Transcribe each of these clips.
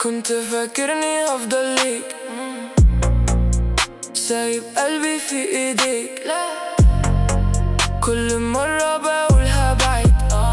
كنت فاكرني هفضل ليك سايب قلبي في ايديك كل مرة بقولها بعيد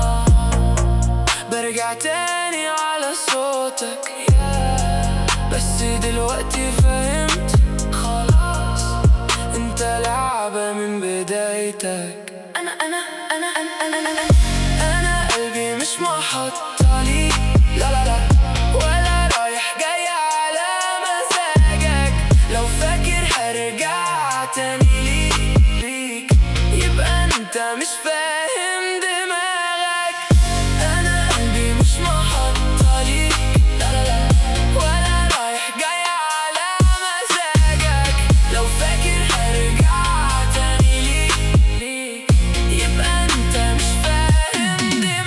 برجع تاني على صوتك بس دلوقتي فهمت خلاص انت لعبة من بدايتك أنا أنا أنا أنا أنا أنا انا قلبي مش محطة ليك لا لا لا ولا رايح جاي على مزاجك لو فاكر هرجع تاني ليك ليك يبقى انت مش فاهم دماغك انا قلبي مش محطة ليك لا لا لا ولا رايح جاي على مزاجك لو فاكر هرجع تاني ليك ليك يبقى انت مش فاهم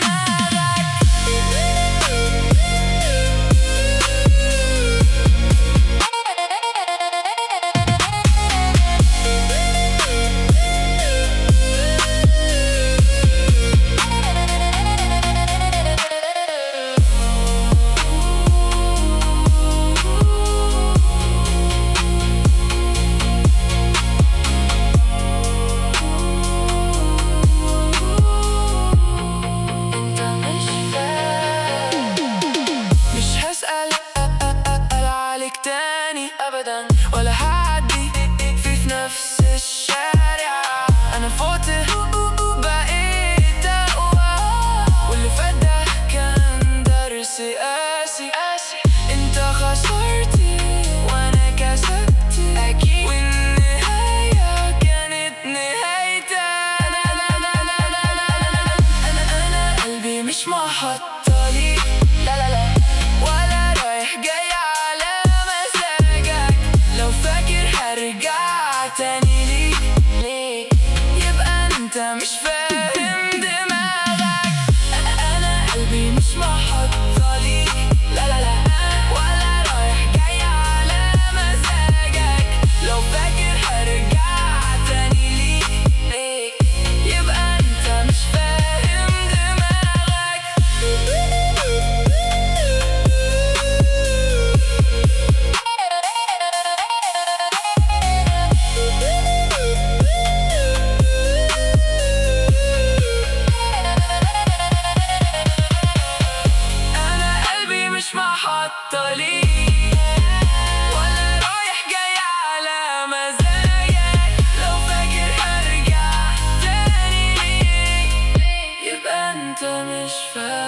أنت مش فاهم مش هسأل عليك تاني أبدا ولا هعدي في في نفس الشارع أنا فوت بقيت أقوى واللي فات ده كان درس قاسي أنت خسرتي وأنا كسبت أكيد والنهاية كانت نهايتك أنا أنا أنا أنا أنا أنا أنا أنا قلبي مش محطة ليك لا لا لا ولا رايح جاي على مزاجك لو فاكر هرجع تاني ليك ليك يبقى انت مش فاهم دماغك انا قلبي مش محطة ليك لا لا لا ولا رايح جاي على مزاجك لو فاكر هرجع تاني ليك ليك يبقى انت مش فاهم انا قلبي مش محطة ليك ولا رايح جاي على مزاجك لو فاكر هرجع تاني ليك يبقى انت مش فاهم